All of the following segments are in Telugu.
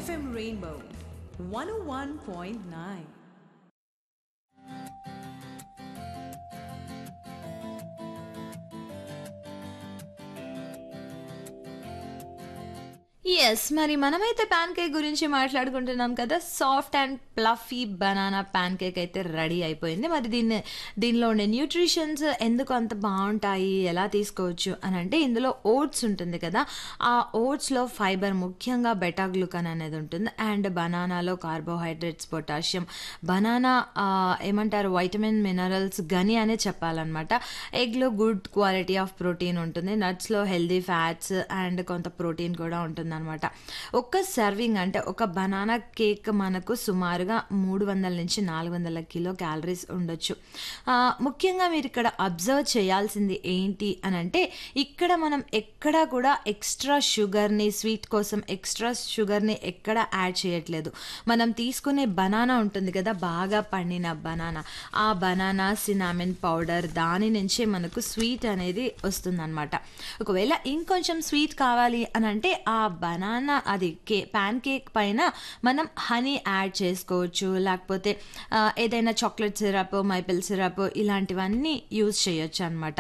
FM Rainbow 101.9. ఎస్ మరి మనమైతే ప్యాన్ కేక్ గురించి మాట్లాడుకుంటున్నాం కదా soft and fluffy banana pancake అయితే రెడీ అయిపోయింది మరి దీన్ని దీనిలో ఉండే న్యూట్రిషన్స్ ఎందుకు అంత బాగుంటాయి ఎలా తీసుకోవచ్చు అని అంటే ఇందులో ఓట్స్ ఉంటుంది కదా ఆ ఓట్స్లో ఫైబర్ ముఖ్యంగా బెటా గ్లూకన్ అనేది ఉంటుంది అండ్ బనానాలో కార్బోహైడ్రేట్స్ పొటాషియం బనానా ఏమంటారు వైటమిన్ మినరల్స్ గని అనే చెప్పాలన్నమాట ఎగ్లో గుడ్ క్వాలిటీ ఆఫ్ ప్రోటీన్ ఉంటుంది నట్స్లో హెల్దీ ఫ్యాట్స్ అండ్ కొంత ప్రోటీన్ కూడా ఉంటుంది అనమాట ఒక్క సర్వింగ్ అంటే ఒక బనానా కేక్ మనకు సుమారుగా మూడు వందల నుంచి నాలుగు వందల కిలో క్యాలరీస్ ఉండొచ్చు ఆ, ముఖ్యంగా మీరు ఇక్కడ అబ్జర్వ్ చేయాల్సింది ఏంటి అని అంటే ఇక్కడ మనం ఎక్కడా కూడా ఎక్స్ట్రా షుగర్ని స్వీట్ కోసం ఎక్స్ట్రా షుగర్ని ఎక్కడ యాడ్ చేయట్లేదు మనం తీసుకునే బనానా ఉంటుంది కదా బాగా పండిన బనానా ఆ బనానా సినామిన్ పౌడర్ దాని నుంచే మనకు స్వీట్ అనేది వస్తుందన్నమాట ఒకవేళ ఇంకొంచెం స్వీట్ కావాలి అని అంటే ఆ బనానా అది కే ప్యాన్ కేక్ పైన మనం హనీ యాడ్ చేసుకోవచ్చు లేకపోతే ఆ, ఏదైనా చాక్లెట్ సిరప్ మైపిల్ సిరప్ ఇలాంటివన్నీ యూజ్ చేయొచ్చు అనమాట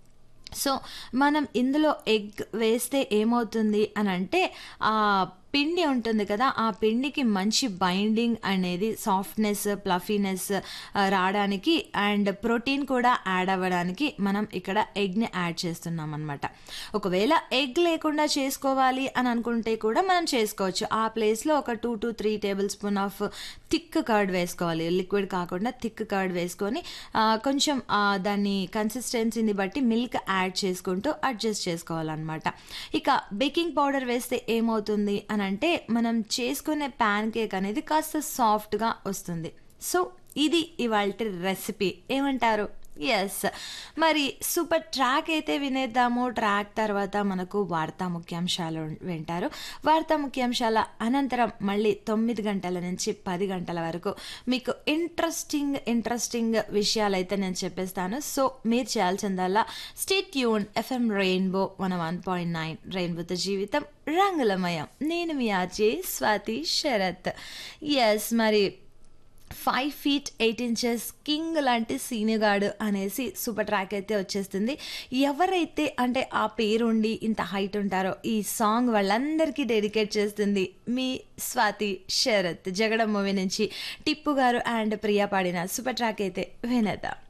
సో మనం ఇందులో ఎగ్ వేస్తే ఏమవుతుంది అని అంటే ఆ పిండి ఉంటుంది కదా ఆ పిండికి మంచి బైండింగ్ అనేది సాఫ్ట్నెస్ ప్లఫీనెస్ రావడానికి అండ్ ప్రోటీన్ కూడా యాడ్ అవ్వడానికి మనం ఇక్కడ ఎగ్ని యాడ్ చేస్తున్నాం అనమాట ఒకవేళ ఎగ్ లేకుండా చేసుకోవాలి అని అనుకుంటే కూడా మనం చేసుకోవచ్చు ఆ ప్లేస్లో ఒక two to three tablespoon of thick curd వేసుకోవాలి లిక్విడ్ కాకుండా థిక్ కర్డ్ వేసుకొని ఆ, కొంచెం ఆ, దాన్ని కన్సిస్టెన్సీని బట్టి మిల్క్ యాడ్ చేసుకుంటూ అడ్జస్ట్ చేసుకోవాలన్నమాట ఇక బేకింగ్ పౌడర్ వేస్తే ఏమవుతుంది అని అంటే మనం చేసుకునే ప్యాన్ కేక్ అనేది కాస్త సాఫ్ట్గా వస్తుంది సో ఇది ఇవాళ రెసిపీ ఏమంటారు ఎస్ మరి సూపర్ ట్రాక్ అయితే వినేద్దాము ట్రాక్ తర్వాత మనకు వార్తా ముఖ్యాంశాలు వింటారు వార్తా ముఖ్యాంశాల అనంతరం మళ్ళీ తొమ్మిది గంటల నుంచి పది గంటల వరకు మీకు ఇంట్రెస్టింగ్ ఇంట్రెస్టింగ్ విషయాలు అయితే నేను చెప్పేస్తాను సో మీరు చేయాల్సిందల్లా స్టేట్ యూన్ F M rainbow one one point nine రెయిన్బోతో జీవితం రంగులమయం నేను మీ ఆర్జే స్వాతి శరత్ ఎస్ మరి five feet eight inches king లాంటి సీనిగాడు అనేసి సూపర్ ట్రాక్ అయితే వచ్చేస్తుంది ఎవరైతే అంటే ఆ పేరుండి ఇంత హైట్ ఉంటారో ఈ సాంగ్ వాళ్ళందరికీ డెడికేట్ చేస్తుంది మీ స్వాతి శరత్ జగడం మూవీ నుంచి టిప్పు గారు అండ్ ప్రియా పాడిన సూపర్ ట్రాక్ అయితే వినేద్దాం